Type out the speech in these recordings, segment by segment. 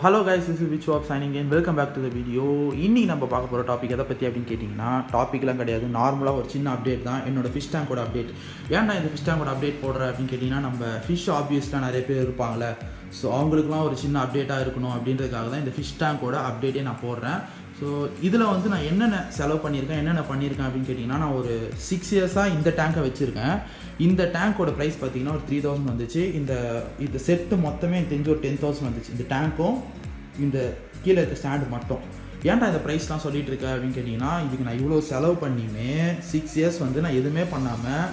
hello guys is which app shining in welcome back to the video இன்னைக்கு நம்ம பார்க்க போகிற டாபிக் எதை பற்றி அப்படின்னு கேட்டிங்கன்னா டாப்பிக்லாம் கிடையாது நார்மலாக ஒரு சின்ன அப்டேட் தான் என்னோட ஃபிஷ் டேங்கோட அப்டேட் ஏன்டா இந்த ஃபிஷ் டேங்கோட அப்டேட் போடுற அப்படின்னு கேட்டிங்கன்னா நம்ம ஃபிஷ் ஆப்வியஸ்லாம் நிறைய பேர் இருப்பாங்களே ஸோ அவங்களுக்குலாம் ஒரு சின்ன அப்டேட்டாக இருக்கணும் அப்படின்றதுக்காக தான் இந்த ஃபிஷ் டேங்கோட அப்டேட்டே நான் போடுறேன் ஸோ இதில் வந்து நான் என்னென்ன செலவு பண்ணியிருக்கேன் என்னென்ன பண்ணியிருக்கேன் அப்படின்னு கேட்டிங்கன்னா நான் ஒரு சிக்ஸ் இயர்ஸாக இந்த டேங்கை வச்சுருக்கேன் இந்த டேங்கோட ப்ரைஸ் பார்த்தீங்கன்னா ஒரு த்ரீ தௌசண்ட் வந்துச்சு இந்த இந்த செட்டு மொத்தமே எனக்கு தெரிஞ்சு ஒரு டென் தௌசண்ட் வந்துச்சு இந்த டேங்க்கும் இந்த கீழே இருக்க ஸ்டாண்டு மட்டும் ஏன்டா இந்த ப்ரைஸ்லாம் சொல்லிட்டு இருக்க அப்படின்னு கேட்டிங்கன்னா இதுக்கு நான் இவ்வளோ செலவு பண்ணியுமே சிக்ஸ் இயர்ஸ் வந்து நான் எதுவுமே பண்ணாமல்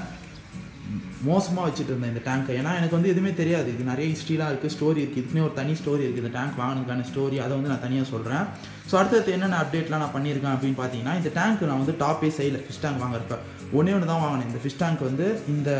மோசமாக வச்சுட்டு இருந்தேன் இந்த டேங்க்கை ஏன்னா எனக்கு வந்து எதுவுமே தெரியாது இது நிறைய ஹிஸ்ட்ரிலாம் இருக்குது ஸ்டோரி இருக்குது இதுக்குன்னே ஒரு தனி ஸ்டோரி இருக்குது இந்த டேங்க் வாங்கினதுக்கான ஸ்டோரி அதை வந்து நான் தனியாக சொல்கிறேன் ஸோ அடுத்தது என்னென்ன அப்டேட்லாம் நான் பண்ணியிருக்கேன் அப்படின்னு பார்த்தீங்கன்னா இந்த டேங்க் நான் வந்து டாப்பே செய்யல ஃபிஷ் டேங்க் வாங்குறப்ப ஒன்றே ஒன்று தான் வாங்கினேன் இந்த ஃபிஷ் டேங்க் வந்து இந்த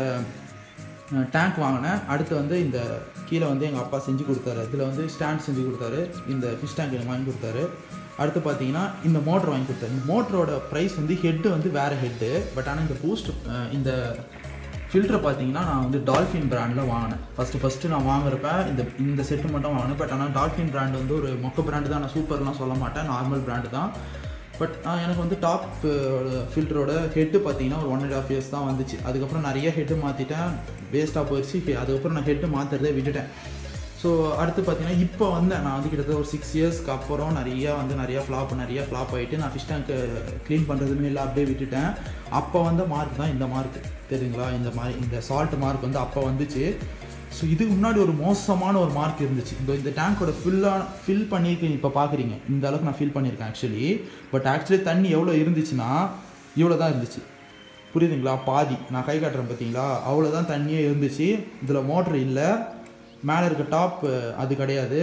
டேங்க் வாங்கினேன் அடுத்து வந்து இந்த கீழே வந்து எங்கள் அப்பா செஞ்சு கொடுத்தாரு இதில் வந்து ஸ்டாண்ட் செஞ்சு கொடுத்தாரு இந்த ஃபிஷ் டேங்க் எனக்கு வாங்கி கொடுத்தாரு அடுத்து பார்த்தீங்கன்னா இந்த மோட்டர் வாங்கி கொடுத்தாரு இந்த மோட்டரோட ப்ரைஸ் வந்து ஹெட்டு வந்து வேறு ஹெட்டு பட் ஆனால் இந்த பூஸ்ட் இந்த ஃபில்டரை பார்த்தீங்கன்னா நான் வந்து டால்ஃபின் பிராண்டில் வாங்கினேன் ஃபஸ்ட்டு ஃபஸ்ட்டு நான் வாங்குறப்ப இந்த இந்த செட்டு மட்டும் வாங்கினேன் பட் ஆனால் டால்ஃபின் பிராண்ட் வந்து ஒரு மொக்க பிராண்டு தான் நான் சூப்பர்லாம் சொல்ல மாட்டேன் நார்மல் பிராண்டு தான் பட் எனக்கு வந்து டாப் ஃபில்டரோட ஹெட்டு பார்த்தீங்கன்னா ஒரு ஒன் அண்ட் ஆஃப் இயர்ஸ் தான் வந்துச்சு அதுக்கப்புறம் நிறைய ஹெட்டு மாற்றிட்டேன் வேஸ்ட்டாக போயிடுச்சு அதுக்கப்புறம் நான் ஹெட்டு மாற்றுறதே விட்டுட்டேன் ஸோ அடுத்து பார்த்தீங்கன்னா இப்போ வந்தேன் நான் வந்து கிட்டத்தட்ட ஒரு சிக்ஸ் இயர்ஸ்க்கு அப்புறம் நிறையா வந்து நிறையா ஃப்ளாப் நிறையா ஃப்ளாப் ஆகிட்டு நான் ஃபிஷ் டேங்க்கு க்ளீன் பண்ணுறதுமே இல்லை அப்படியே விட்டுட்டேன் அப்போ வந்த மார்க் தான் இந்த மார்க் தெரியுங்களா இந்த மாதிரி இந்த சால்ட் மார்க் வந்து அப்போ வந்துச்சு ஸோ இதுக்கு முன்னாடி ஒரு மோசமான ஒரு மார்க் இருந்துச்சு இந்த இந்த டேங்கோட ஃபில்லாக ஃபில் பண்ணியிருக்கேன் இப்போ பார்க்குறீங்க இந்த அளவுக்கு நான் ஃபில் பண்ணியிருக்கேன் ஆக்சுவலி பட் ஆக்சுவலி தண்ணி எவ்வளோ இருந்துச்சுன்னா இவ்வளோ தான் இருந்துச்சு புரியுதுங்களா பாதி நான் கை காட்டுறேன் பார்த்தீங்களா அவ்வளோதான் தண்ணியே இருந்துச்சு இதில் மோட்ரு இல்லை மேலே இருக்க டாப் அது கிடையாது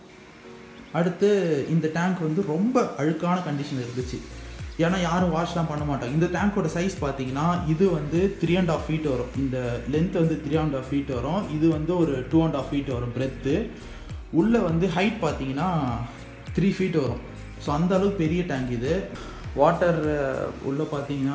அடுத்து இந்த டேங்க் வந்து ரொம்ப அழுக்கான கண்டிஷன் இருந்துச்சு ஏன்னா யாரும் வாஷ்லாம் பண்ண மாட்டாங்க இந்த டேங்க்கோட சைஸ் பார்த்தீங்கன்னா இது வந்து த்ரீ அண்ட் ஆஃப் ஃபீட் வரும் இந்த லென்த் வந்து த்ரீ அண்ட் ஆஃப் ஃபீட் வரும் இது வந்து ஒரு டூ அண்ட் ஆஃப் ஃபீட் வரும் பிரெத்து உள்ளே வந்து ஹைட் பார்த்தீங்கன்னா த்ரீ ஃபீட் வரும் ஸோ அந்த அளவுக்கு பெரிய டேங்க் இது வாட்டர் உள்ளே பார்த்தீங்கன்னா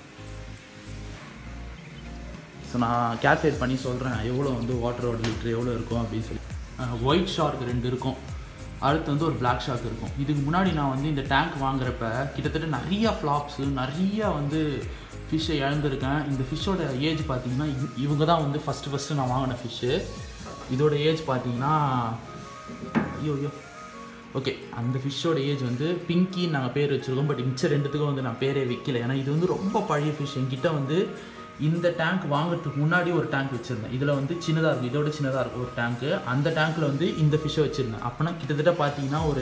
ஸோ நான் கேல்குலேட் பண்ணி சொல்கிறேன் எவ்வளோ வந்து வாட்டரோட லிட்ரு எவ்வளோ இருக்கும் அப்படின்னு சொல்லி ஒயிட் ஷார்க் ரெண்டு இருக்கும் அடுத்து வந்து ஒரு பிளாக் ஷார்க் இருக்கும் இதுக்கு முன்னாடி நான் வந்து இந்த டேங்க் வாங்குறப்ப கிட்டத்தட்ட நிறையா ஃப்ளாப்ஸு நிறையா வந்து ஃபிஷ்ஷை இழந்திருக்கேன் இந்த ஃபிஷ்ஷோட ஏஜ் பார்த்தீங்கன்னா இவங்க தான் வந்து ஃபஸ்ட்டு ஃபஸ்ட்டு நான் வாங்கின ஃபிஷ்ஷு இதோட ஏஜ் பார்த்தீங்கன்னா ஐயோ ஐயோ ஓகே அந்த ஃபிஷ்ஷோட ஏஜ் வந்து பிங்கின்னு நாங்கள் பேர் வச்சுருக்கோம் பட் மிச்சம் ரெண்டுத்துக்கும் வந்து நான் பேரே வைக்கல ஏன்னா இது வந்து ரொம்ப பழைய ஃபிஷ் என்கிட்ட வந்து இந்த டேங்க் வாங்குறதுக்கு முன்னாடி ஒரு டேங்க் வச்சுருந்தேன் இதில் வந்து சின்னதாக இருக்கும் இதோட சின்னதாக இருக்கும் ஒரு டேங்க்கு அந்த டேங்க்கில் வந்து இந்த ஃபிஷ்ஷை வச்சுருந்தேன் அப்போனா கிட்டத்தட்ட பார்த்தீங்கன்னா ஒரு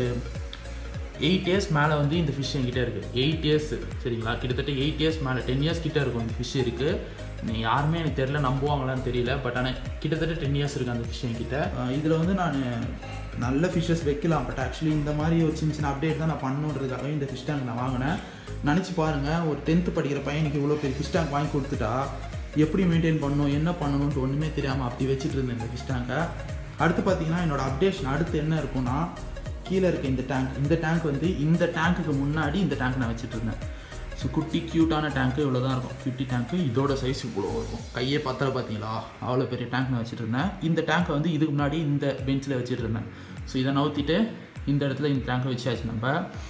எயிட் இயர்ஸ் மேலே வந்து இந்த ஃபிஷ் என்கிட்ட இருக்குது எயிட் இயர்ஸ் சரிங்களா கிட்டத்தட்ட எயிட் இயர்ஸ் மேலே டென் இயர்ஸ் கிட்டே இருக்கும் இந்த ஃபிஷ் இருக்குது யாருமே எனக்கு தெரில நம்புவாங்களான்னு தெரியல பட் ஆனால் கிட்டத்தட்ட டென் இயர்ஸ் இருக்குது அந்த ஃபிஷ் என்கிட்ட இதில் வந்து நான் நல்ல ஃபிஷ்ஷஸ் வைக்கலாம் பட் ஆக்சுவலி இந்த மாதிரி ஒரு சின்ன சின்ன அப்டேட் தான் நான் பண்ணுன்றதுக்காக இந்த ஃபிஷ் டேங்க் நான் வாங்கினேன் நினச்சி பாருங்கள் ஒரு டென்த்து படிக்கிற பையனுக்கு இவ்வளோ பெரிய ஃபிஷ் டேங்க் வாங்கி கொடுத்துட்டா எப்படி மெயின்டைன் பண்ணணும் என்ன பண்ணணும்னு ஒன்றுமே தெரியாமல் அப்படி வச்சுட்டு இருந்தேன் இந்த ஃபிஷ் டேங்கை அடுத்து பார்த்தீங்கன்னா என்னோடய அப்டேஷன் அடுத்து என்ன இருக்கும்னா கீழே இருக்க இந்த டேங்க் இந்த டேங்க் வந்து இந்த டேங்க்குக்கு முன்னாடி இந்த டேங்க் நான் வச்சுட்டு இருந்தேன் ஸோ குட்டி க்யூட்டான டேங்க்கு இவ்வளோ தான் இருக்கும் ஃபிஃப்டி டேங்க்கு இதோட சைஸ் இவ்வளோ இருக்கும் கையே பத்தல பார்த்தீங்களா அவ்வளோ பெரிய டேங்க் நான் வச்சுட்டு இருந்தேன் இந்த டேங்க்கை வந்து இதுக்கு முன்னாடி இந்த பெஞ்சில் வச்சுட்டு இருந்தேன் ஸோ இதை நவுத்திட்டு இந்த இடத்துல இந்த டேங்கை வச்சாச்சு நம்ம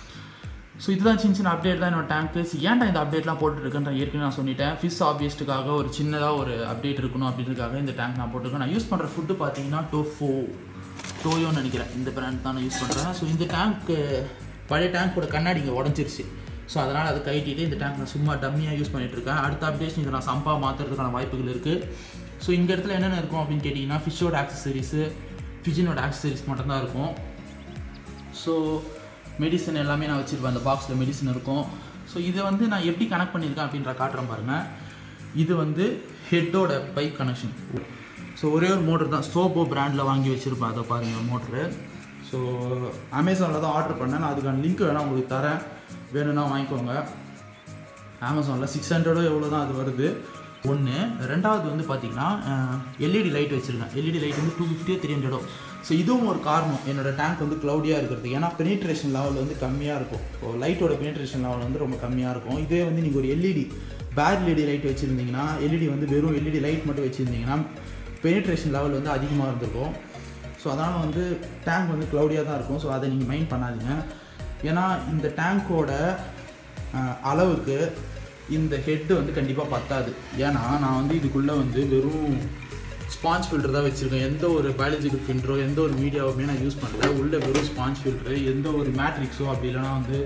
ஸோ இதுதான் சின்ன சின்ன அப்டேட் தான் என்னோட டேங்க்கு ஏன்டா இந்த அப்டேட்லாம் போட்டுருக்கேன்ற ஏற்கனவே நான் சொல்லிட்டேன் ஃபிஷ் ஆப்ஜெஸ்ட்டுக்காக ஒரு சின்னதாக ஒரு அப்டேட் இருக்கணும் அப்படின்றதுக்காக இந்த டேங்க் நான் போட்டிருக்கேன் நான் யூஸ் பண்ணுற ஃபுட்டு பார்த்தீங்கன்னா டோஃபோ டோயோன்னு நினைக்கிறேன் இந்த பிராண்ட் தான் நான் யூஸ் பண்ணுறேன் ஸோ இந்த டேங்க்கு பழைய டேங்க்கோட கண்ணாடி இங்கே உடஞ்சிருச்சு ஸோ அதனால் அதை கைட்டிட்டு இந்த டேங்க் நான் சும்மா டம்மியாக யூஸ் பண்ணிகிட்டு இருக்கேன் அடுத்த அப்டேஷன் இதை நான் சம்பா மாற்றுறதுக்கான வாய்ப்புகள் இருக்குது ஸோ இந்த இடத்துல என்னென்ன இருக்கும் அப்படின்னு கேட்டிங்கன்னா ஃபிஷ்ஷோட ஆக்சசரிஸு ஃபிஜினோட ஆக்சசரிஸ் மட்டும்தான் இருக்கும் ஸோ மெடிசன் எல்லாமே நான் வச்சுருப்பேன் அந்த பாக்ஸில் மெடிசன் இருக்கும் ஸோ இதை வந்து நான் எப்படி கனெக்ட் பண்ணியிருக்கேன் அப்படின்ற காட்டுறேன் பாருங்கள் இது வந்து ஹெட்டோட பைப் கனெக்ஷன் ஸோ ஒரே ஒரு மோட்டர் தான் சோபோ பிராண்டில் வாங்கி வச்சுருப்பேன் அதை பாருங்கள் மோட்ரு ஸோ அமேசானில் தான் ஆர்டர் பண்ணேன் நான் அதுக்கான லிங்க் வேணால் உங்களுக்கு தரேன் வேணும்னா வாங்கிக்கோங்க அமேசானில் சிக்ஸ் ஹண்ட்ரடோ எவ்வளோ தான் அது வருது ஒன்று ரெண்டாவது வந்து பார்த்தீங்கன்னா எல்இடி லைட் வச்சுருக்கேன் எல்இடி லைட் வந்து டூ ஃபிஃப்டியோ த்ரீ ஹண்ட்ரடோ ஸோ இதுவும் ஒரு காரணம் என்னோட டேங்க் வந்து க்ளவுடியாக இருக்கிறது ஏன்னா பெனிட்ரேஷன் லெவல் வந்து கம்மியாக இருக்கும் இப்போ லைட்டோட பெனிட்ரேஷன் லெவல் வந்து ரொம்ப கம்மியாக இருக்கும் இதே வந்து நீங்கள் ஒரு எல்இடி பேர் எல்இடி லைட் வச்சுருந்தீங்கன்னா எல்இடி வந்து வெறும் எல்இடி லைட் மட்டும் வச்சுருந்தீங்கன்னா பெனிட்ரேஷன் லெவல் வந்து அதிகமாக இருந்திருக்கும் ஸோ ஸோ அதனால் வந்து டேங்க் வந்து க்ளவுடியாக தான் இருக்கும் ஸோ அதை நீங்கள் மைண்ட் பண்ணாதீங்க ஏன்னா இந்த டேங்க்கோட அளவுக்கு இந்த ஹெட்டு வந்து கண்டிப்பாக பத்தாது ஏன்னா நான் வந்து இதுக்குள்ளே வந்து வெறும் ஸ்பாஞ்ச் ஃபில்டர் தான் வச்சுருக்கேன் எந்த ஒரு பயாலஜிக்கல் ஃபில்டரோ எந்த ஒரு மீடியாவுமே நான் யூஸ் பண்ணல உள்ள வெறும் ஸ்பாஞ்ச் ஃபில்டரு எந்த ஒரு மேட்ரிக்ஸோ அப்படி இல்லைனா வந்து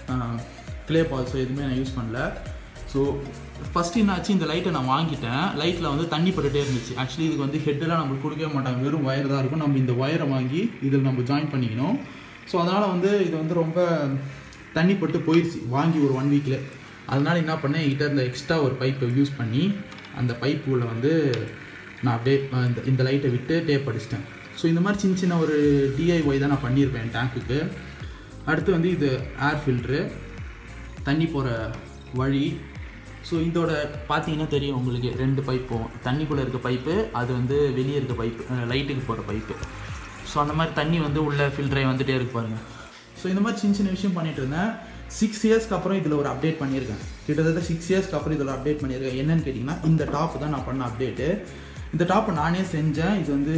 க்ளே பால்ஸோ எதுவுமே நான் யூஸ் பண்ணல ஸோ ஃபஸ்ட்டு என்னாச்சு இந்த லைட்டை நான் வாங்கிட்டேன் லைட்டில் வந்து தண்ணி பட்டுட்டே இருந்துச்சு ஆக்சுவலி இதுக்கு வந்து ஹெட்டெல்லாம் நம்மளுக்கு கொடுக்கவே மாட்டாங்க வெறும் ஒயர் தான் இருக்கும் நம்ம இந்த ஒயரை வாங்கி இதில் நம்ம ஜாயின் பண்ணிக்கணும் ஸோ அதனால் வந்து இது வந்து ரொம்ப தண்ணி பட்டு போயிடுச்சு வாங்கி ஒரு ஒன் வீக்கில் அதனால என்ன பண்ணேன் என்கிட்ட இந்த எக்ஸ்ட்ரா ஒரு பைப்பை யூஸ் பண்ணி அந்த பைப்புள்ள வந்து நான் அப்படியே அஹ், இந்த இந்த லைட்டை விட்டு டேப் அடிச்சிட்டேன் ஸோ இந்த மாதிரி சின்ன சின்ன ஒரு டிஐஒய் தான் நான் பண்ணியிருப்பேன் என் டேங்க்குக்கு அடுத்து வந்து இது ஏர் ஃபில்ட்ரு தண்ணி போகிற வழி ஸோ இதோட பார்த்தீங்கன்னா தெரியும் உங்களுக்கு ரெண்டு பைப்பும் தண்ணிக்குள்ளே இருக்க பைப்பு அது வந்து வெளியே இருக்க பைப்பு லைட்டுக்கு போகிற பைப்பு ஸோ அந்த மாதிரி தண்ணி வந்து உள்ள ஃபில்டரை வந்துட்டே இருக்கு பாருங்க ஸோ இந்த மாதிரி சின்ன சின்ன விஷயம் பண்ணிட்டு இருந்தேன் சிக்ஸ் இயர்ஸ்க்கு அப்புறம் இதில் ஒரு அப்டேட் பண்ணியிருக்கேன் கிட்டத்தட்ட சிக்ஸ் இயர்ஸ்க்கு அப்புறம் இதில் அப்டேட் பண்ணியிருக்கேன் என்னன்னு கேட்டிங்கன்னா இந்த டாப் தான் நான் பண்ண அப்டேட்டு இந்த டாப்பை நானே செஞ்சேன் இது வந்து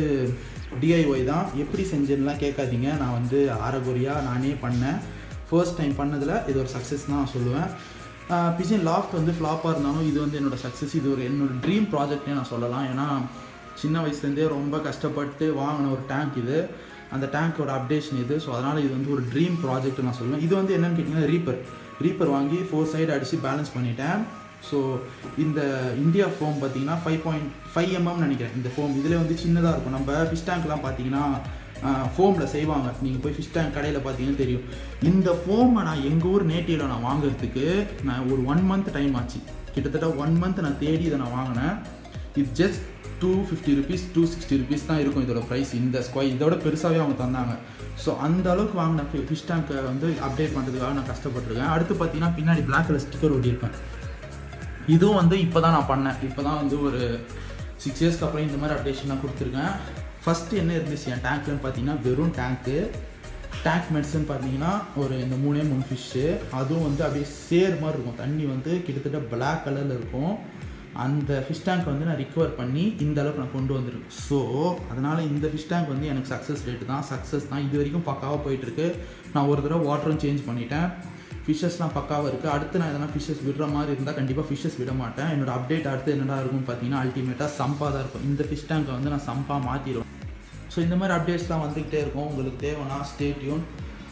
டிஐஒய் தான் எப்படி செஞ்சேன்னுலாம் கேட்காதீங்க நான் வந்து ஆரகுரியாக நானே பண்ணேன் ஃபர்ஸ்ட் டைம் பண்ணதில் இது ஒரு சக்ஸஸ் தான் நான் சொல்லுவேன் பிஜின் லாஃப்ட் வந்து ஃப்ளாப்பாக இருந்தாலும் இது வந்து என்னோட சக்ஸஸ் இது ஒரு என்னோட ட்ரீம் ப்ராஜெக்ட்னே நான் சொல்லலாம் ஏன்னா சின்ன வயசுலேருந்தே ரொம்ப கஷ்டப்பட்டு வாங்கின ஒரு டேங்க் இது அந்த டேங்க்கோட அப்டேஷன் இது ஸோ அதனால் இது வந்து ஒரு ட்ரீம் ப்ராஜெக்ட் நான் சொல்லுவேன் இது வந்து என்னன்னு கேட்டிங்கன்னா ரீப்பர் ரீப்பர் வாங்கி ஃபோர் சைடு அடித்து பேலன்ஸ் பண்ணிட்டேன் ஸோ இந்த இந்தியா ஃபோம் பார்த்தீங்கன்னா ஃபைவ் பாயிண்ட் ஃபைவ் எம்எம் நினைக்கிறேன் இந்த ஃபோம் இதில் வந்து சின்னதாக இருக்கும் நம்ம ஃபிஷ் டேங்க்லாம் பார்த்தீங்கன்னா ஃபோமில் செய்வாங்க நீங்கள் போய் ஃபிஷ் டேங்க் கடையில் பார்த்தீங்கன்னா தெரியும் இந்த ஃபோமை நான் எங்கள் ஊர் நேட்டிவில் நான் வாங்குறதுக்கு நான் ஒரு ஒன் மந்த் டைம் ஆச்சு கிட்டத்தட்ட ஒன் மந்த் நான் தேடி இதை நான் வாங்கினேன் இது just two fifty rupees two sixty rupees தான் இருக்கும் இதோட ப்ரைஸ் இந்த ஸ்கொயர் இதோட பெருசாகவே அவங்க தந்தாங்க ஸோ அந்த அளவுக்கு வாங்கின ஃபிஷ் டேங்க்கை வந்து அப்டேட் பண்ணுறதுக்காக நான் கஷ்டப்பட்டிருக்கேன் அடுத்து பார்த்தீங்கன்னா பின்னாடி பிளாக் கலர் ஸ்டிக்கர் ஒட்டியிருப்பேன் இதுவும் வந்து இப்போ தான் நான் பண்ணேன் இப்போ தான் வந்து ஒரு சிக்ஸ் இயர்ஸ்க்கு அப்புறம் இந்த மாதிரி அப்டேஷன் நான் கொடுத்துருக்கேன் ஃபஸ்ட்டு என்ன இருந்துச்சு என் டேங்க்லன்னு பார்த்தீங்கன்னா வெறும் டேங்க்கு டேங்க் மெட்ஸ்ன்னு பார்த்தீங்கன்னா ஒரு இந்த மூணே மூணு ஃபிஷ்ஷு அதுவும் வந்து அப்படியே சேர் மாதிரி இருக்கும் தண்ணி வந்து கிட்டத்தட்ட பிளாக் கலரில் இருக்கும் அந்த ஃபிஷ் டேங்க் வந்து நான் ரிகவர் பண்ணி இந்த அளவுக்கு நான் கொண்டு வந்திருக்கேன் ஸோ அதனால் இந்த ஃபிஷ் டேங்க் வந்து எனக்கு சக்ஸஸ் ரேட்டு தான் சக்ஸஸ் தான் இது வரைக்கும் பக்காவாக போயிட்டுருக்கு நான் ஒரு தடவை வாட்டரும் சேஞ்ச் பண்ணிட்டேன் ஃபிஷ்ஷஸ்லாம் பக்காவாக இருக்குது அடுத்து நான் எதனா ஃபிஷ்ஷஸ் விடுற மாதிரி இருந்தால் கண்டிப்பாக ஃபிஷ்ஷஸ் விட மாட்டேன் என்னோட அப்டேட் அடுத்து என்னடா இருக்கும்னு பார்த்தீங்கன்னா அல்டிமேட்டாக சம்பா தான் இருக்கும் இந்த ஃபிஷ் டேங்கை வந்து நான் சம்பா மாற்றிடுவேன் ஸோ இந்த மாதிரி அப்டேட்ஸ்லாம் வந்துக்கிட்டே இருக்கும் உங்களுக்கு தேவைன்னா stay tuned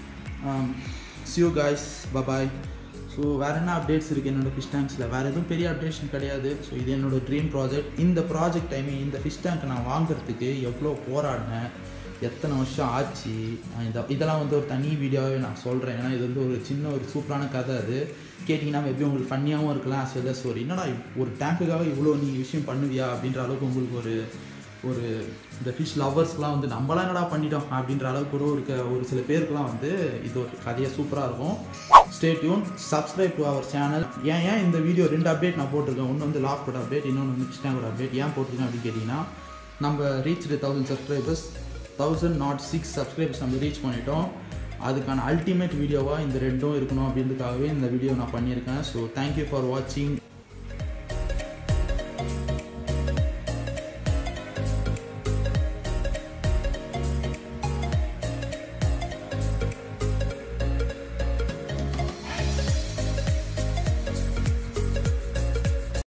see you guys bye bye so வேறு என்ன அப்டேட்ஸ் இருக்குது என்னோட ஃபிஷ் டேங்க்ஸில் வேறு எதுவும் பெரிய அப்டேஷன் கிடையாது ஸோ இது என்னோட ட்ரீம் ப்ராஜெக்ட் இந்த ப்ராஜெக்ட் டைமிங் இந்த ஃபிஷ் டேங்க் நான் வாங்குறதுக்கு எவ்வளோ போராடினேன் எத்தனை வருஷம் ஆச்சு அஹ் இந்த இதெல்லாம் வந்து ஒரு தனி வீடியோவே நான் சொல்கிறேன் ஏன்னா இது வந்து ஒரு சின்ன ஒரு சூப்பரான கதை அது கேட்டிங்கன்னா மேபி உங்களுக்கு ஃபன்னியாகவும் இருக்கலாம் as well as ஒரு என்னடா ஒரு டேங்க்குக்காக இவ்வளோ நீ விஷயம் பண்ணுவியா அப்படின்ற அளவுக்கு உங்களுக்கு ஒரு ஒரு இந்த ஃபிஷ் லவர்ஸ்க்குலாம் வந்து நம்மளாம் என்னடா பண்ணிட்டோம் அப்படின்ற அளவுக்கு கூட இருக்க ஒரு சில பேருக்குலாம் வந்து இது ஒரு கதையாக சூப்பராக இருக்கும் stay tuned subscribe to our channel ஏன் ஏன் இந்த வீடியோ ரெண்டு அப்டேட் நான் போட்டிருக்கேன் ஒன்று வந்து லாஃப்டோட அப்டேட் இன்னொன்று வந்து கிருஷ்ணாவோட அப்டேட் ஏன் போட்டிருக்கேன் அப்படின்னு கேட்டிங்கன்னா நம்ம reach thousand subscribers thousand not six subscribers நம்ம ரீச் பண்ணிட்டோம் அதுக்கான அல்டிமேட் வீடியோவாக இந்த ரெண்டும் இருக்கணும் அப்படின்றதுக்காகவே இந்த வீடியோ நான் பண்ணியிருக்கேன் ஸோ தேங்க்யூ ஃபார் வாட்சிங்